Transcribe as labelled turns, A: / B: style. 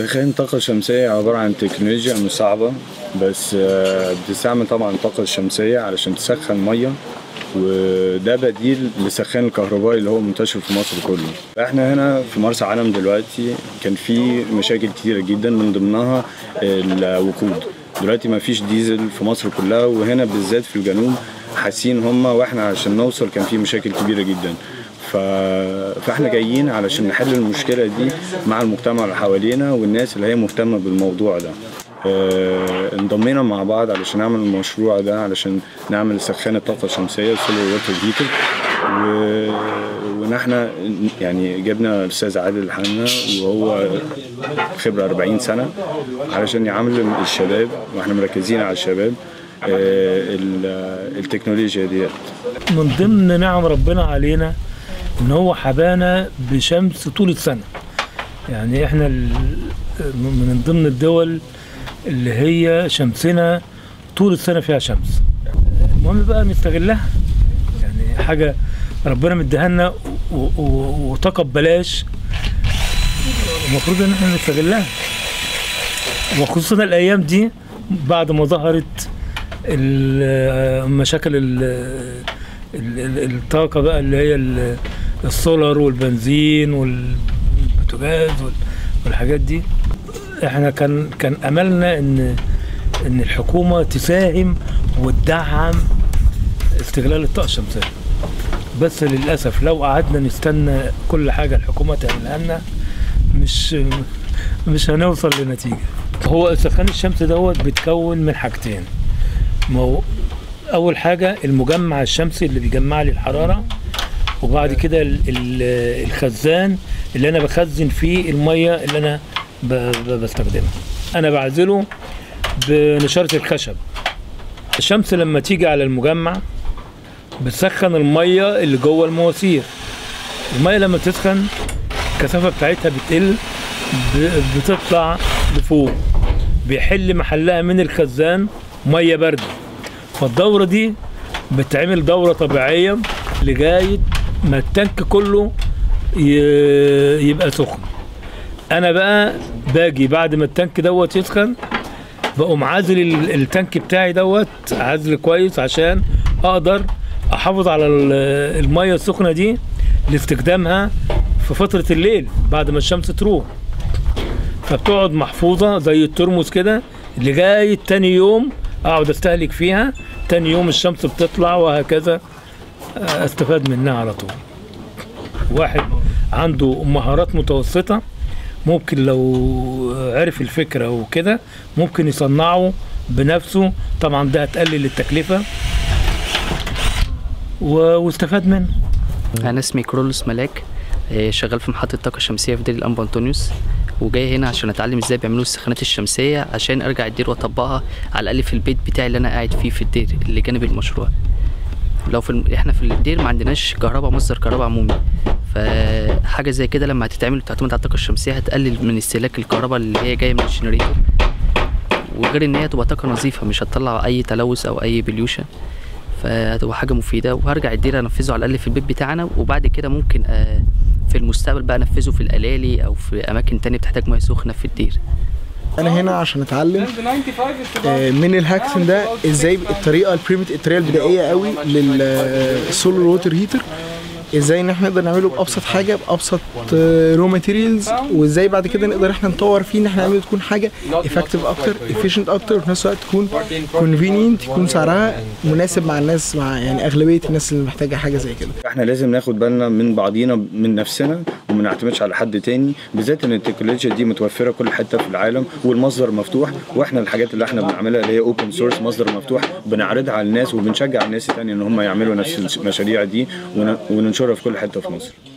A: سخان طاقة شمسية عبارة عن تكنولوجيا مش صعبة بس آه، بتستعمل طبعا الطاقة الشمسية علشان تسخن مية وده بديل للسخان الكهربائي اللي هو منتشر في مصر كله احنا هنا في مرسى علم دلوقتي كان في مشاكل كتيرة جدا من ضمنها الوقود دلوقتي ما فيش ديزل في مصر كلها وهنا بالذات في الجنوب حاسين هم واحنا عشان نوصل كان في مشاكل كبيرة جدا ف... فاحنا جايين علشان نحل المشكله دي مع المجتمع اللي حوالينا والناس اللي هي مهتمه بالموضوع ده آه، انضمينا مع بعض علشان نعمل المشروع ده علشان نعمل سخان الطاقه الشمسيه السولار ووتر هيتر و... وان احنا يعني جبنا الاستاذ عادل الحنا وهو خبره 40 سنه علشان يعامل الشباب واحنا مركزين على الشباب آه، ال- التكنولوجيا ديت
B: من ضمن نعم ربنا علينا ان هو حبانا بشمس طول السنه يعني احنا ال- من ضمن الدول اللي هي شمسنا طول السنه فيها شمس المهم بقى نستغلها يعني حاجه ربنا مديها لنا و- و- وطاقه ببلاش المفروض ان احنا نستغلها وخصوصا الايام دي بعد ما ظهرت ال- مشاكل ال- ال- ال- الطاقه بقى اللي هي ال- السولار والبنزين والبوتاجاز وال- والحاجات دي احنا كان كان املنا ان ان الحكومه تساهم وتدعم استغلال الطاقه الشمسيه بس للاسف لو قعدنا نستنى كل حاجه الحكومه تعملها لنا مش مش هنوصل لنتيجه هو سخان الشمس دوت بيتكون من حاجتين ما هو اول حاجه المجمع الشمسي اللي بيجمع لي الحراره وبعد كده ال- ال- الخزان اللي انا بخزن فيه الميه اللي انا ب- ب- بستخدمها انا بعزله بنشاره الخشب الشمس لما تيجي على المجمع بتسخن الميه اللي جوه المواسير الميه لما تسخن الكثافه بتاعتها بتقل ب- بتطلع لفوق بيحل محلها من الخزان ميه بارده فالدوره دي بتعمل دوره طبيعيه لغايه ما التانك كله ي- يبقى سخن انا بقى باجي بعد ما التانك دوت يسخن بقوم عازل ال- التانك بتاعي دوت عزل كويس عشان اقدر احافظ على ال- الميه السخنه دي لاستخدامها في فتره الليل بعد ما الشمس تروح فبتقعد محفوظه زي الترمس كده لغايه تاني يوم اقعد استهلك فيها تاني يوم الشمس بتطلع وهكذا آه، استفاد منها على طول واحد عنده مهارات متوسطة ممكن لو عرف الفكرة وكده ممكن يصنعه بنفسه طبعا ده هتقلل التكلفة و- واستفاد منه
C: انا اسمي كرولوس ملاك آه، شغال في محطة الطاقة الشمسية في دير الأنبا أنطونيوس وجاي هنا عشان اتعلم ازاي بيعملوا السخانات الشمسية عشان ارجع الدير واطبقها على الأقل في البيت بتاعي اللي انا قاعد فيه في الدير اللي جانب المشروع لو في الم... احنا في الدير ما عندناش كهرباء مصدر كهرباء عمومي فحاجة زي كده لما هتتعمل وتعتمد على الطاقة الشمسية هتقلل من استهلاك الكهرباء اللي هي جاية من الجنريتور وغير ان هي تبقى طاقة نظيفة مش هتطلع اي تلوث او اي بليوشن فهتبقى حاجة مفيدة وهرجع الدير انفذه على الاقل في البيت بتاعنا وبعد كده ممكن آه، في المستقبل بقى انفذه في الالالي او في اماكن تانية بتحتاج ميه سخنة في الدير
D: انا هنا عشان اتعلم آه، من الهاكسون ده ازاي الطريقه البريمت الطريقه البدائيه قوي للسولار ووتر هيتر ازاي ان احنا نقدر نعمله بابسط حاجه بابسط رو ماتيريالز وازاي بعد كده نقدر احنا نطور فيه ان احنا نعمله تكون حاجه افكتيف اكتر افيشنت اكتر وفي نفس الوقت تكون كونفينينت يكون سعرها مناسب مع الناس مع يعني اغلبيه الناس اللي محتاجه حاجه زي كده
A: احنا لازم ناخد بالنا من بعضينا من نفسنا وما نعتمدش على حد تاني بالذات ان التكنولوجيا دي متوفره كل حته في العالم والمصدر مفتوح واحنا الحاجات اللي احنا بنعملها اللي هي اوبن سورس مصدر مفتوح بنعرضها على الناس وبنشجع الناس التانية ان هم يعملوا نفس المشاريع دي ون- وننشرها في كل حته في مصر